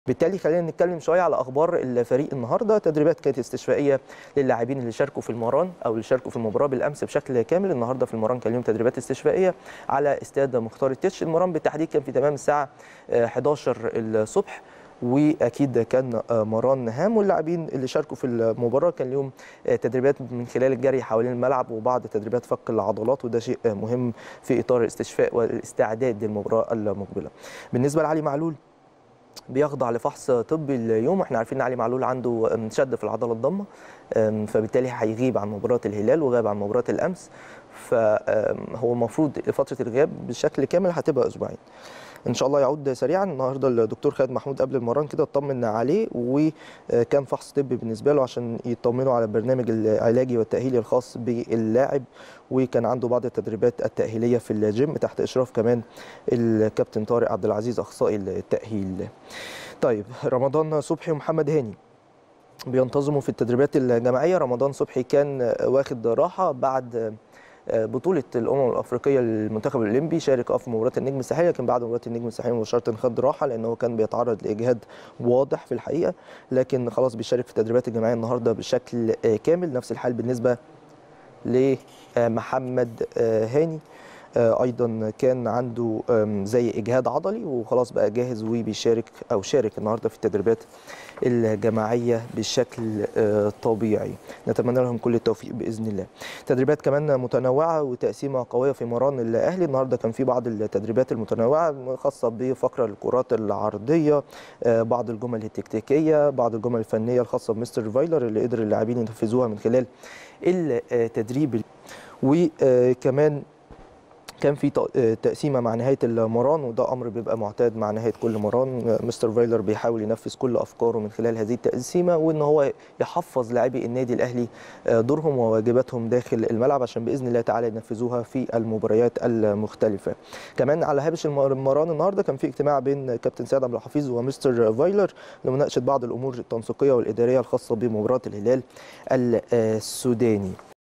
بالتالي خلينا نتكلم شويه على اخبار الفريق النهارده تدريبات كانت استشفائيه للاعبين اللي شاركوا في المران او اللي شاركوا في المباراه بالامس بشكل كامل النهارده في المران كان لهم تدريبات استشفائيه على استاد مختار التتش المران بالتحديد كان في تمام الساعه 11 الصبح واكيد كان مران هام واللاعبين اللي شاركوا في المباراه كان لهم تدريبات من خلال الجري حوالين الملعب وبعض تدريبات فك العضلات وده شيء مهم في اطار الاستشفاء والاستعداد للمباراه المقبله بالنسبه لعلي معلول بيخضع لفحص طبي اليوم واحنا عارفين ان علي معلول عنده شد في العضله الضمه فبالتالي هيغيب عن مباراه الهلال وغاب عن مباراه الامس فهو المفروض فتره الغياب بشكل كامل هتبقى اسبوعين ان شاء الله يعود سريعا النهارده الدكتور خالد محمود قبل المران كده اطمن عليه وكان فحص طبي بالنسبه له عشان يطمنوا على البرنامج العلاجي والتاهيلي الخاص باللاعب وكان عنده بعض التدريبات التاهيليه في الجيم تحت اشراف كمان الكابتن طارق عبد العزيز اخصائي التاهيل طيب رمضان صبحي ومحمد هاني بينتظموا في التدريبات الجماعيه رمضان صبحي كان واخد راحه بعد بطوله الامم الافريقيه للمنتخب الاولمبي شارك في مباراه النجم الساحلي لكن بعد مباراه النجم الساحلي مباشره خد راحه لان هو كان بيتعرض لاجهاد واضح في الحقيقه لكن خلاص بيشارك في التدريبات الجماعيه النهارده بشكل كامل نفس الحال بالنسبه لمحمد هاني ايضا كان عنده زي اجهاد عضلي وخلاص بقى جاهز وبيشارك او شارك النهارده في التدريبات الجماعيه بشكل طبيعي نتمنى لهم كل التوفيق باذن الله تدريبات كمان متنوعه وتقسيمه قويه في مران الاهلي النهارده كان في بعض التدريبات المتنوعه خاصه بفقره الكرات العرضيه بعض الجمل التكتيكيه بعض الجمل الفنيه الخاصه بمستر فايلر اللي قدر اللاعبين ينفذوها من خلال التدريب وكمان كان في تقسيمه مع نهايه المران وده امر بيبقى معتاد مع نهايه كل مران مستر فايلر بيحاول ينفذ كل افكاره من خلال هذه التقسيمه وان هو يحفظ لاعبي النادي الاهلي دورهم وواجباتهم داخل الملعب عشان باذن الله تعالى ينفذوها في المباريات المختلفه كمان على هامش المران النهارده كان في اجتماع بين كابتن سيد عبد الحفيظ ومستر فايلر لمناقشه بعض الامور التنسيقيه والاداريه الخاصه بمباراه الهلال السوداني